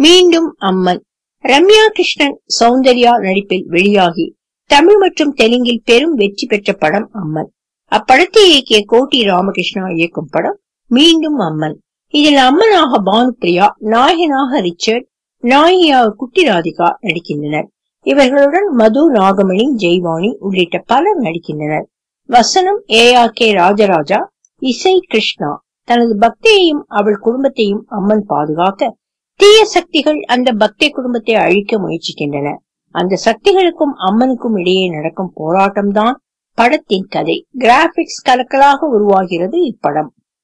மீண்டும் அம்மன் ரம்யா கிருஷ்ணன் சௌந்தர்யா நடிப்பில் வெளியாகி தமிழ் மற்றும் தெலுங்கில் பெரும் வெற்றி பெற்ற படம் அம்மன் அப்படத்தை இயக்கிய கோட்டி ராமகிருஷ்ணா இயக்கும் படம் மீண்டும் அம்மன் இதில் அம்மனாக பானுப்பிரியா நாயகனாக ரிச்சர்ட் நாயியாக குட்டி ராதிகா நடிக்கின்றனர் இவர்களுடன் மது நாகமணி ஜெய்வாணி உள்ளிட்ட பலர் நடிக்கின்றனர் வசனம் ஏ ஆர் கே ராஜராஜா இசை கிருஷ்ணா தனது பக்தியையும் அவள் குடும்பத்தையும் அம்மன் பாதுகாக்க தீய சக்திகள் அந்த பக்தி குடும்பத்தை அழிக்க முயற்சிக்கின்றன அந்த சக்திகளுக்கும் அம்மனுக்கும் இடையே நடக்கும் போராட்டம்தான் படத்தின் கதை கிராபிக்ஸ் கலக்கலாக உருவாகிறது இப்படம்